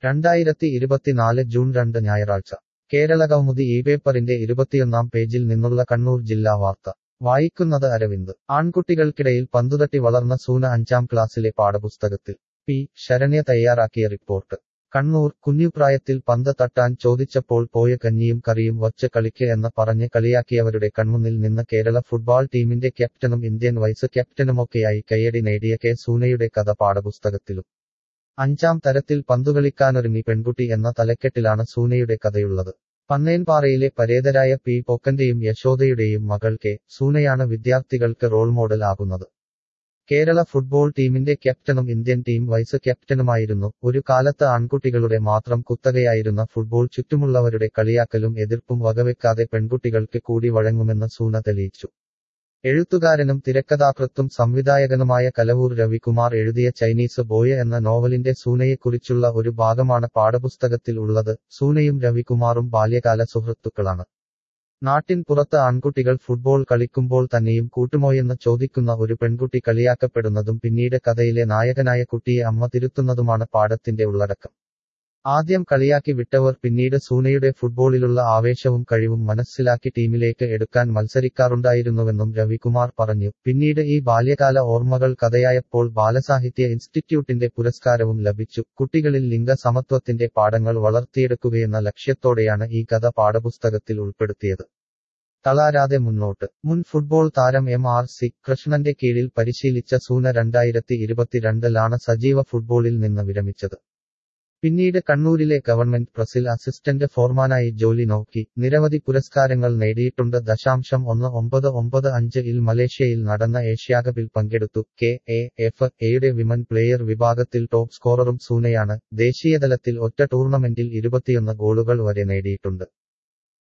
രണ്ടായിരത്തി ഇരുപത്തിനാല് ജൂൺ രണ്ട് ഞായറാഴ്ച കേരളകൗമുദി ഈ പേപ്പറിന്റെ ഇരുപത്തിയൊന്നാം പേജിൽ നിന്നുള്ള കണ്ണൂർ ജില്ലാ വാർത്ത വായിക്കുന്നത് അരവിന്ദ് ആൺകുട്ടികൾക്കിടയിൽ പന്തുതട്ടി വളർന്ന സൂന അഞ്ചാം ക്ലാസ്സിലെ പാഠപുസ്തകത്തിൽ പി ശരണ്യ തയ്യാറാക്കിയ റിപ്പോർട്ട് കണ്ണൂർ കുഞ്ഞുപ്രായത്തിൽ പന്ത് തട്ടാൻ ചോദിച്ചപ്പോൾ പോയ കഞ്ഞിയും കറിയും വച്ച് കളിക്ക് എന്ന് പറഞ്ഞ് കളിയാക്കിയവരുടെ കൺമുന്നിൽ നിന്ന് കേരള ഫുട്ബോൾ ടീമിന്റെ ക്യാപ്റ്റനും ഇന്ത്യൻ വൈസ് ക്യാപ്റ്റനുമൊക്കെയായി കയ്യടി നേടിയ കെ സൂനയുടെ കഥ പാഠപുസ്തകത്തിലും അഞ്ചാം തരത്തിൽ പന്തുകളിക്കാനൊരുങ്ങി പെൺകുട്ടി എന്ന തലക്കെട്ടിലാണ് സൂനയുടെ കഥയുള്ളത് പന്നേൻപാറയിലെ പരേതരായ പി പൊക്കന്റെയും യശോദയുടെയും മകൾ കെ സൂനയാണ് വിദ്യാർത്ഥികൾക്ക് റോൾ മോഡൽ ആകുന്നത് കേരള ഫുട്ബോൾ ടീമിന്റെ ക്യാപ്റ്റനും ഇന്ത്യൻ ടീം വൈസ് ക്യാപ്റ്റനുമായിരുന്നു ഒരു കാലത്ത് ആൺകുട്ടികളുടെ മാത്രം കുത്തകയായിരുന്ന ഫുട്ബോൾ ചുറ്റുമുള്ളവരുടെ കളിയാക്കലും എതിർപ്പും വകവെക്കാതെ പെൺകുട്ടികൾക്ക് കൂടി വഴങ്ങുമെന്ന് സൂന തെളിയിച്ചു എഴുത്തുകാരനും തിരക്കഥാകൃത്തും സംവിധായകനുമായ കലവൂർ രവികുമാർ എഴുതിയ ചൈനീസ് ബോയ് എന്ന നോവലിന്റെ സൂനയെക്കുറിച്ചുള്ള ഒരു ഭാഗമാണ് പാഠപുസ്തകത്തിൽ ഉള്ളത് സൂനയും രവികുമാറും ബാല്യകാല സുഹൃത്തുക്കളാണ് നാട്ടിൻ പുറത്ത് ആൺകുട്ടികൾ ഫുട്ബോൾ കളിക്കുമ്പോൾ തന്നെയും കൂട്ടുമോയെന്ന് ചോദിക്കുന്ന ഒരു പെൺകുട്ടി കളിയാക്കപ്പെടുന്നതും പിന്നീട് കഥയിലെ നായകനായ കുട്ടിയെ അമ്മ തിരുത്തുന്നതുമാണ് പാഠത്തിന്റെ ഉള്ളടക്കം ആദ്യം കളിയാക്കി വിട്ടവർ പിന്നീട് സൂനയുടെ ഫുട്ബോളിലുള്ള ആവേശവും കഴിവും മനസ്സിലാക്കി ടീമിലേക്ക് എടുക്കാൻ മത്സരിക്കാറുണ്ടായിരുന്നുവെന്നും രവികുമാർ പറഞ്ഞു പിന്നീട് ഈ ബാല്യകാല ഓർമ്മകൾ കഥയായപ്പോൾ ബാലസാഹിത്യ ഇൻസ്റ്റിറ്റ്യൂട്ടിന്റെ പുരസ്കാരവും ലഭിച്ചു കുട്ടികളിൽ ലിംഗ സമത്വത്തിന്റെ പാഠങ്ങൾ വളർത്തിയെടുക്കുകയെന്ന ലക്ഷ്യത്തോടെയാണ് ഈ കഥ പാഠപുസ്തകത്തിൽ ഉൾപ്പെടുത്തിയത് തളാരാതെ മുന്നോട്ട് മുൻ ഫുട്ബോൾ താരം എം ആർ സി കൃഷ്ണന്റെ കീഴിൽ പരിശീലിച്ച സൂന രണ്ടായിരത്തി ഇരുപത്തിരണ്ടിലാണ് സജീവ ഫുട്ബോളിൽ നിന്ന് വിരമിച്ചത് പിന്നീട് കണ്ണൂരിലെ ഗവൺമെന്റ് പ്രസിൽ അസിസ്റ്റന്റ് ഫോർമാനായി ജോലി നോക്കി നിരവധി പുരസ്കാരങ്ങൾ നേടിയിട്ടുണ്ട് ദശാംശം ഒന്ന് ഒമ്പത് ഒമ്പത് അഞ്ച് ഇൽ മലേഷ്യയിൽ നടന്ന ഏഷ്യാകപ്പിൽ പങ്കെടുത്തു കെ എ എഫ് എയുടെ വിമൻ പ്ലെയർ വിഭാഗത്തിൽ ടോപ്പ് സ്കോററും സൂനയാണ് ദേശീയതലത്തിൽ ഒറ്റ ടൂർണമെന്റിൽ ഇരുപത്തിയൊന്ന് ഗോളുകൾ വരെ നേടിയിട്ടുണ്ട്